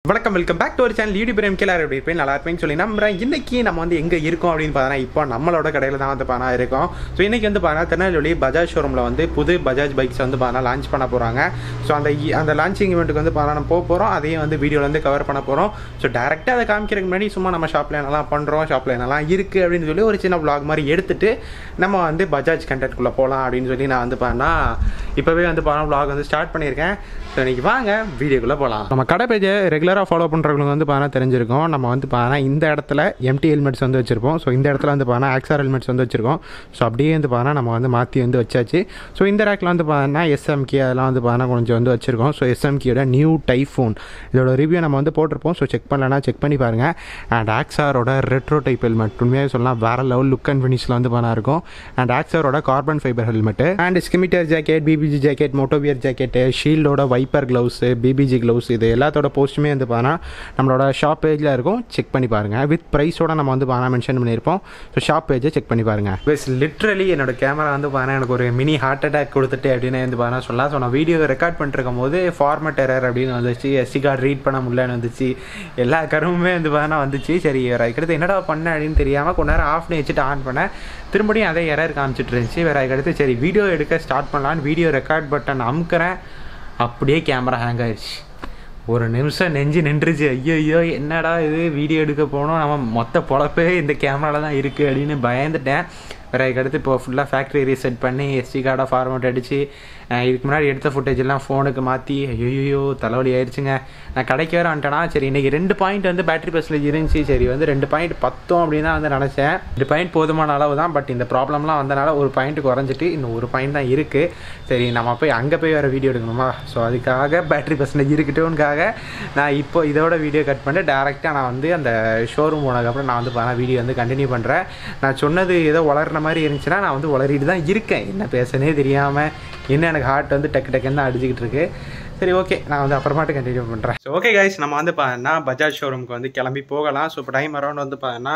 வணக்கம் welcome back to ஒரு channel YouTube Prem கேளார் எப்படி இருப்பேன் நல்லா இருப்பேன்னு சொல்லி நம்புறேன் இன்னைக்கு நம்ம வந்து எங்கே இருக்கோம் அப்படின்னு பார்த்தா இப்போ நம்மளோட கடையில் தான் வந்து பார்த்தா இருக்கோம் ஸோ இன்னைக்கு வந்து பார்த்தா திருநெல்வேலி பஜாஜ் ஷோரூமில் வந்து புது பஜாஜ் பைக்ஸ் வந்து பார்த்தா லான்ச் பண்ண போகிறாங்க ஸோ அந்த இ- அந்த லான்ச்சிங் இவெண்ட்டுக்கு வந்து பார்த்தா நம்ம போக போகிறோம் அதையும் வந்து வீடியோவில் வந்து கவர் பண்ண போகிறோம் ஸோ டேரெக்டாக அதை காமிக்கிறதுக்கு முன்னாடி சும்மா நம்ம ஷாப்பில் என்னெல்லாம் பண்ணுறோம் ஷாப்பில் என்னெல்லாம் இருக்குது அப்படின்னு சொல்லி ஒரு சின்ன vlog மாதிரி எடுத்துட்டு நம்ம வந்து பஜாஜ் கண்டென்ட்குள்ளே போகலாம் அப்படின்னு சொல்லி நான் வந்து பார்த்தா இப்போவே வந்து பார்த்தா vlog வந்து ஸ்டார்ட் பண்ணியிருக்கேன் ஸோ இன்னைக்கு வாங்க வீடியோக்குள்ளே போகலாம் நம்ம கடை பேஜை ரெகுலராக ஃபாலோ பண்ணுறவங்களுக்கு வந்து பார்த்தா தெரிஞ்சிருக்கும் நம்ம வந்து பார்த்தா இந்த இடத்துல எம்டி ஹெல்மெட்ஸ் வந்து வச்சிருப்போம் ஸோ இந்த இடத்துல வந்து பார்த்தா ஆக்ஸார் ஹெல்மெட்ஸ் வந்து வச்சிருக்கோம் ஸோ அப்படியே வந்து பார்த்தா நம்ம வந்து மாற்றி வந்து வச்சாச்சு ஸோ இந்த ரேக்கில் வந்து பார்த்தா எஸ்எம்கே அதெல்லாம் வந்து பார்த்தா கொஞ்சம் வந்து வச்சிருக்கோம் ஸோ எஸ்எம்கியோட நியூ டைஃபோன் இதோட ரிவ்யூ நம்ம வந்து போட்டிருப்போம் ஸோ செக் பண்ணலன்னா செக் பண்ணி பாருங்கள் அண்ட் ஆக்ஸாரோட ரெட்ரோ டைப் ஹெல்மெட் உண்மையாக சொல்லலாம் வேற லெவல் லுக் அண்ட் ஃபினிஷில் வந்து பண்ணா இருக்கும் அண்ட் ஆக்ஸாரோட carbon fibre helmet and Scimitar jacket BBG jacket Motowear jacket ஷீல்டோட வைப்பர் க்ளவுஸு பிபிஜி க்ளவுஸ் இது எல்லாத்தோட போஸ்ட்டுமே வந்து பார்த்தா நம்மளோட ஷாப் பேஜில் இருக்கும் செக் பண்ணி பாருங்கள் வித் ப்ரைஸோட நம்ம வந்து பார்த்தா மென்ஷன் பண்ணியிருப்போம் ஸோ ஷாப் பேஜை செக் பண்ணி பாருங்கள் பெஸ் லிட்ரலி என்னோட கேமரா வந்து பார்த்தா எனக்கு ஒரு மினி ஹார்ட் அட்டாக் கொடுத்துட்டு அப்படின்னு வந்து பார்த்தா சொல்லலாம் ஸோ நான் வீடியோ ரெக்கார்ட் பண்ணிருக்கும் போது ஃபார்மட் எரர் அப்படின்னு வந்துச்சு எஸ்டி கார்டு ரீட் பண்ண முடியலன்னு வந்துச்சு எல்லா கருவுமே வந்து பார்த்தா வந்துச்சு சரி வேறு அதுக்கடுத்து என்னடா பண்ணேன் அப்படின்னு தெரியாமல் கொஞ்ச நேரம் ஆஃப் பண்ணி வச்சுட்டு ஆன் பண்ணேன் திரும்படியும் அதே எரர் காமிச்சிட்டு இருந்துச்சு வேறு அதுக்கடுத்து சரி வீடியோ எடுக்க ஸ்டார்ட் பண்ணலான்னு வீடியோ ரெக்கார்ட் பட்டன் அமுக்கிறேன் அப்படியே கேமரா ஹேங் ஆயிடுச்சு ஒரு நிமிஷம் நெஞ்சு நின்றுச்சு ஐயோ ஐயோ என்னடா இது வீடியோ எடுக்க போனோம் நம்ம மொத்த பொழப்பே இந்த கேமரால தான் இருக்குது அப்படின்னு பயந்துட்டேன் வேறு அதுக்கடுத்து இப்போ ஃபுல்லாக ஃபேக்ட்ரி ரீசெட் பண்ணி எஸ்டி கார்டாக ஃபார்மேட் அடித்து இதுக்கு முன்னாடி எடுத்த ஃபுட்டேஜ் எல்லாம் ஃபோனுக்கு மாற்றி ஐயோ தலைவலி ஆயிடுச்சுங்க நான் கடைக்கு வேறு வந்துட்டேனா சரி இன்றைக்கி ரெண்டு பாயிண்ட் வந்து பேட்டரி பர்சன்டேஜ் இருந்துச்சு சரி வந்து ரெண்டு பாயிண்ட் பத்தோம் அப்படின்னு தான் வந்து நினச்சேன் ரெண்டு பாயிண்ட் போதுமான அளவு தான் பட் இந்த ப்ராப்ளம்லாம் வந்தனால ஒரு பாயிண்ட் குறைஞ்சிட்டு இன்னும் ஒரு பாயிண்ட் தான் இருக்குது சரி நம்ம போய் அங்கே போய் வேறு வீடியோ எடுக்கணுமா ஸோ அதுக்காக பேட்டரி பர்சன்டேஜ் இருக்கட்டும்காக நான் இப்போ இதோட வீடியோ கட் பண்ணிட்டு டேரெக்டாக நான் வந்து அந்த ஷோரூம் போனதுக்கப்புறம் நான் வந்து பண்ண வீடியோ வந்து கண்டினியூ பண்ணுறேன் நான் சொன்னது ஏதோ வளர்ற மாதிரி இருந்துச்சுன்னா நான் வந்து வளரிட்டு தான் இருக்கேன் என்ன பேசனே தெரியாமல் என்ன எனக்கு ஹார்ட் வந்து டக்கு டக்குன்னு தான் அடிச்சுக்கிட்டு இருக்கு சரி ஓகே நான் வந்து அப்புறமாட்டு கண்டினியூ பண்ணுறேன் ஸோ ஓகே கைஸ் நம்ம வந்து பார்த்தீங்கன்னா பஜாஜ் ஷோரூமுக்கு வந்து கிளம்பி போகலாம் ஸோ இப்போ டைம் அரௌண்ட் வந்து பார்த்தீங்கன்னா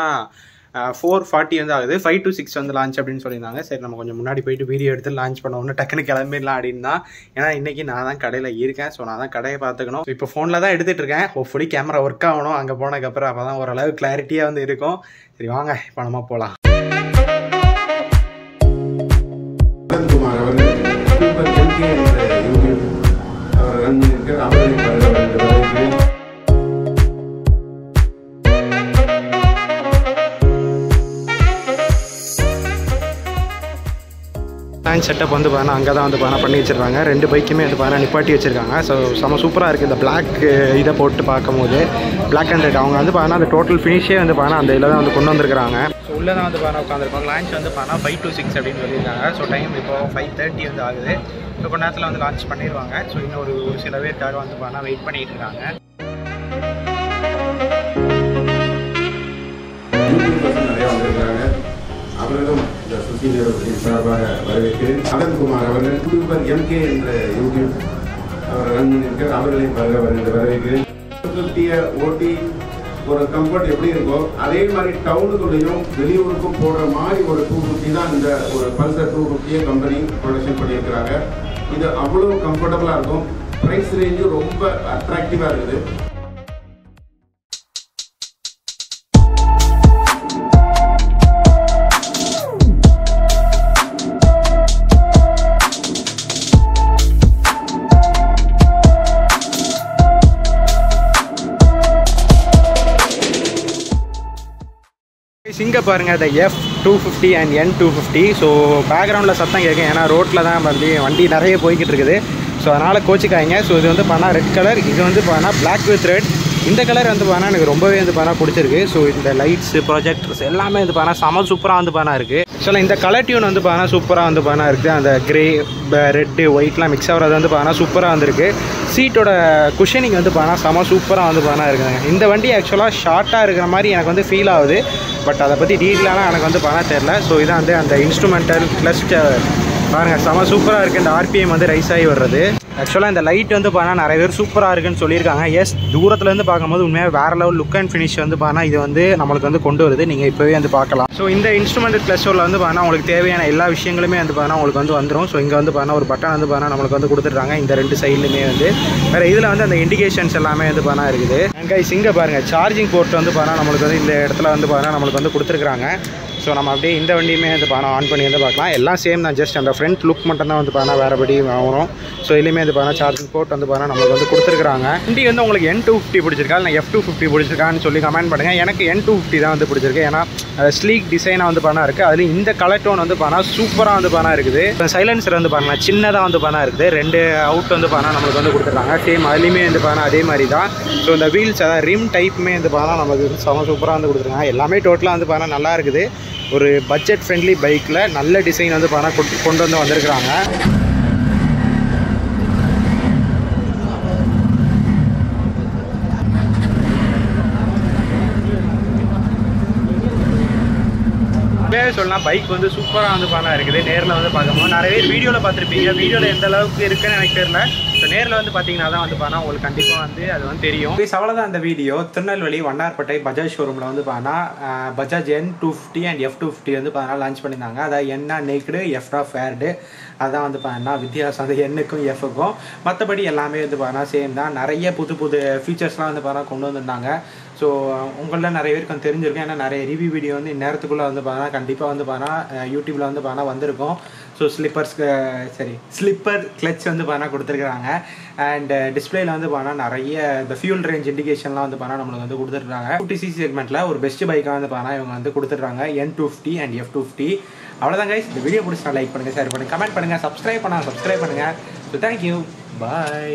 ஃபோர் ஃபார்ட்டி வந்து ஆகுது ஃபைவ் டு சிக்ஸ் வந்து லான்ச் அப்படின்னு சொல்லியிருந்தாங்க சரி நம்ம கொஞ்சம் முன்னாடி போயிட்டு வீடியோ எடுத்து லான்ச் பண்ண உடனே டக்குன்னு கிளம்பிடலாம் அப்படின்னு தான் ஏன்னா இன்னைக்கு நான் தான் கடையில் இருக்கேன் ஸோ நான் தான் கடையை பார்த்துக்கணும் இப்போ ஃபோனில் தான் எடுத்துகிட்டு இருக்கேன் ஹோப்ஃபுல்லி கேமரா ஒர்க் ஆகணும் அங்கே போனதுக்கப்புறம் அப்போ தான் ஓரளவு கிளாரிட்டியாக வந்து இருக்கும் சரி வாங்க இப்போ நம்ம போகலாம் குமார் அவர்கள் சூப்பர் எல்கே என்ற யூடியூப் அவர் ரன் பண்ணியிருக்கார் அவர்களை பாராட்ட வரவேற்கிறேன் லான்ச் செட்டப் வந்து பார்த்தா அங்கே தான் வந்து பார்த்தா பண்ணி வச்சிருக்காங்க ரெண்டு பைக்குமே வந்து பார்த்தா நிப்பாட்டி வச்சிருக்காங்க ஸோ செம சூப்பராக இருக்குது இந்த பிளாக் இதை போட்டு பார்க்கும்போது பிளாக் அண்ட் ரெட் அவங்க வந்து பார்த்தா அந்த டோட்டல் ஃபினிஷே வந்து பார்த்தா அந்த இதில் தான் வந்து கொண்டு வந்திருக்காங்க ஸோ உள்ளே தான் வந்து பார்த்தா உட்காந்துருக்கோம் லான்ச் வந்து பார்த்தா ஃபைவ் டு சிக்ஸ் அப்படின்னு சொல்லியிருக்காங்க ஸோ டைம் இப்போ ஃபைவ் தேர்ட்டி வந்து ஆகுது ஸோ கொஞ்ச நேரத்தில் வந்து லான்ச் பண்ணிடுவாங்க ஸோ இன்னும் ஒரு ஒரு சில பேருக்காக வந்து பார்த்தா வெயிட் பண்ணிட்டு இருக்காங்க யூடியூபர்ஸ் நிறைய வந்திருக்காங்க அவர்களும் இந்த சுசீலர் சார்பாக வரவேற்கிறேன் அனந்த்குமார் அவர்கள் யூடியூபர் எம்கே என்ற யூடியூப் அவர் ரன் பண்ணியிருக்கார் அவர்களை வருக வருகிற வரவேற்கிறேன் ஃபிஃப்டியை ஓட்டி ஒரு கம்ஃபர்ட் எப்படி இருக்கோ அதே மாதிரி டவுனுக்குள்ளேயும் வெளியூருக்கும் போடுற மாதிரி ஒரு டூ ஃபிஃப்டி தான் இந்த ஒரு பல்சர் டூ ஃபிஃப்டியை கம்பெனி ப்ரொடக்ஷன் பண்ணியிருக்கிறாங்க இது அவ்வளோ கம்ஃபர்டபுளாக இருக்கும் ப்ரைஸ் ரேஞ்சும் ரொம்ப அட்ராக்டிவாக இருக்குது இங்கே பாருங்க இந்த F two fifty and N two fifty so பேக்ரவுண்டில் சத்தம் கேட்கும் ஏன்னா ரோட்டில் தான் வந்து வண்டி நிறைய போய்கிட்டு இருக்குது ஸோ அதனால் கோச்சிக்காய்ங்க ஸோ இது வந்து பார்த்தா ரெட் கலர் இது வந்து பார்த்தா பிளாக் வித் ரெட் இந்த கலர் வந்து பார்த்தா எனக்கு ரொம்பவே வந்து பார்த்தா பிடிச்சிருக்கு ஸோ இந்த லைட்ஸ் ப்ரொஜெக்டர்ஸ் எல்லாமே வந்து பார்த்தா செம சூப்பராக வந்து பார்த்தா இருக்குது ஸோ இந்த கலர் டியூன் வந்து பார்த்தா சூப்பராக வந்து பார்த்தா இருக்குது அந்த கிரே ரெட்டு ஒயிட்லாம் மிக்ஸ் ஆகிறது வந்து பார்த்தா சூப்பராக வந்திருக்கு சீட்டோட குஷனிங் வந்து பார்த்தா செம சூப்பராக வந்து பார்த்தா இருக்குதுங்க இந்த வண்டி ஆக்சுவலாக ஷார்ட்டாக இருக்கிற மாதிரி எனக்கு வந்து ஃபீல் ஆகுது பட் அதை பற்றி டீட்டெயிலாக எனக்கு வந்து பண்ண தெரில ஸோ இதான் வந்து அந்த இன்ஸ்ட்ருமெண்டல் கிளஸ்டர் பாருங்கள் செம சூப்பராக இருக்குது இந்த ஆர்பிஎம் வந்து ரைஸ் ஆகி வர்றது ஆக்சுவலாக இந்த லைட் வந்து பார்த்தா நிறைய பேர் சூப்பராக இருக்குன்னு சொல்லியிருக்காங்க எஸ் தூரத்துலேருந்து பார்க்கும்போது உண்மையாக வேறு லெவல் லுக் அண்ட் ஃபினிஷ் வந்து பார்த்தா இது வந்து நம்மளுக்கு வந்து கொண்டு வருது நீங்கள் இப்போவே வந்து பார்க்கலாம் ஸோ இந்த இன்ஸ்ட்ருமெண்ட் கிளஸ்டரில் வந்து பார்த்தா உங்களுக்கு தேவையான எல்லா விஷயங்களுமே வந்து பார்த்தா உங்களுக்கு வந்து வந்துடும் ஸோ இங்கே வந்து பார்த்தா ஒரு பட்டன் வந்து பார்த்தா நம்மளுக்கு வந்து கொடுத்துட்றாங்க இந்த ரெண்டு சைட்லையுமே வந்து வேறு இதில் வந்து அந்த இண்டிகேஷன்ஸ் எல்லாமே வந்து பார்த்தா இருக்குது அண்ட் கைஸ் இங்கே பாருங்கள் சார்ஜிங் போர்ட் வந்து பார்த்தா நம்மளுக்கு வந்து இந்த இடத்துல வந்து பார்த்தா நம்மளுக்கு வந்து கொடுத்துருக்காங்க ஸோ நம்ம அப்படியே இந்த வண்டியுமே வந்து பார்த்தா ஆன் பண்ணி வந்து பார்க்கலாம் எல்லாம் சேம் தான் ஜஸ்ட் அந்த ஃப்ரண்ட் லுக் மட்டும் தான் வந்து பார்த்தா வேறுபடி வரும் ஸோ இதுலேயுமே வந்து பார்த்தா சார்ஜிங் போர்ட் வந்து பார்த்தா நம்மளுக்கு வந்து கொடுத்துருக்காங்க வண்டி வந்து உங்களுக்கு என் டூ ஃபிஃப்டி பிடிச்சிருக்கா இல்லை எஃப் டூ ஃபிஃப்டி பிடிச்சிருக்கான்னு சொல்லி கமெண்ட் பண்ணுங்கள் எனக்கு என் டூ ஃபிஃப்டி தான் வந்து பிடிச்சிருக்கு ஏன்னா ஸ்லீக் டிசைனாக வந்து பார்த்தா இருக்குது அதுலேயும் இந்த கலர் டோன் வந்து பார்த்தா சூப்பராக வந்து பார்த்தா இருக்குது சைலன்சர் வந்து பாருங்கள் சின்னதாக வந்து பார்த்தா இருக்குது ரெண்டு அவுட் வந்து பார்த்தா நம்மளுக்கு வந்து கொடுத்துருக்காங்க சேம் அதுலேயுமே வந்து பார்த்தா அதே மாதிரி தான் ஸோ இந்த வீல்ஸ் அதாவது ரிம் டைப்புமே வந்து பார்த்தா நமக்கு வந்து செம சூப்பராக வந்து கொடுத்துருக்காங்க எல்லாமே டோட்டலாக வந்து பார்த்தா நல்லா இருக்குது ஒரு பட்ஜெட் ஃப்ரெண்ட்லி பைக்கில் நல்ல டிசைன் வந்து பார்த்தா கொண்டு கொண்டு வந்து வந்திருக்கிறாங்க உண்மையாகவே சொல்லலாம் பைக் வந்து சூப்பராக வந்து பண்ணா இருக்குது நேரில் வந்து பார்க்கும்போது நிறைய பேர் வீடியோவில் பார்த்துருப்பீங்க வீடியோவில் எந்த அளவுக்கு இருக்குன்னு எனக்கு தெரியல ஸோ நேரில் வந்து பார்த்தீங்கன்னா தான் வந்து பார்த்தா உங்களுக்கு கண்டிப்பாக வந்து அது வந்து தெரியும் ப்ளீஸ் அவ்வளோதான் அந்த வீடியோ திருநெல்வேலி வண்ணார்பேட்டை பஜாஜ் ஷோரூமில் வந்து பார்த்தா Bajaj N two fifty and F two fifty வந்து பார்த்தா லான்ச் பண்ணியிருந்தாங்க அதாவது என்ன நெக்டு எஃப்டா ஃபேர்டு அதான் வந்து பார்த்தா வித்தியாசம் அந்த எண்ணுக்கும் எஃப்க்கும் மற்றபடி எல்லாமே வந்து பார்த்தா சேம் தான் நிறைய புது புது ஃபீச்சர்ஸ்லாம் வந்து பார்த்தா கொண்டு வந்திருந்தாங்க ஸோ உங்களில் நிறைய பேருக்கு வந்து தெரிஞ்சிருக்கும் ஏன்னா நிறைய ரிவ்யூ வீடியோ வந்து இந்நேரத்துக்குள்ளே வந்து பார்த்தா கண்டிப்பாக வந்து பார்த்தா யூடியூப்பில் வந்து பார்த்தா வந்திருக்கும் ஸோ ஸ்லிப்பர்ஸ் சரி ஸ்லிப்பர் கிளச் வந்து பார்த்தா கொடுத்துருக்குறாங்க அண்ட் டிஸ்பிளேல வந்து பார்த்தா நிறைய இந்த ஃபியூல் ரேஞ்ச் இண்டிகேஷன்லாம் வந்து பார்த்தா நம்மளுக்கு வந்து கொடுத்துருக்காங்க ஃபிஃப்டி சிசி செக்மெண்ட்டில் ஒரு பெஸ்ட் பைக்காக வந்து பார்த்தா இவங்க வந்து கொடுத்துட்றாங்க N two fifty and F two fifty அவ்வளோதான் கைஸ் இந்த வீடியோ பிடிச்சா லைக் பண்ணுங்கள் ஷேர் பண்ணுங்கள் கமெண்ட் பண்ணுங்கள் சப்ஸ்கிரைப் பண்ணால் சப்ஸ்கிரைப் பண்ணுங்கள் ஸோ தேங்க்யூ பாய்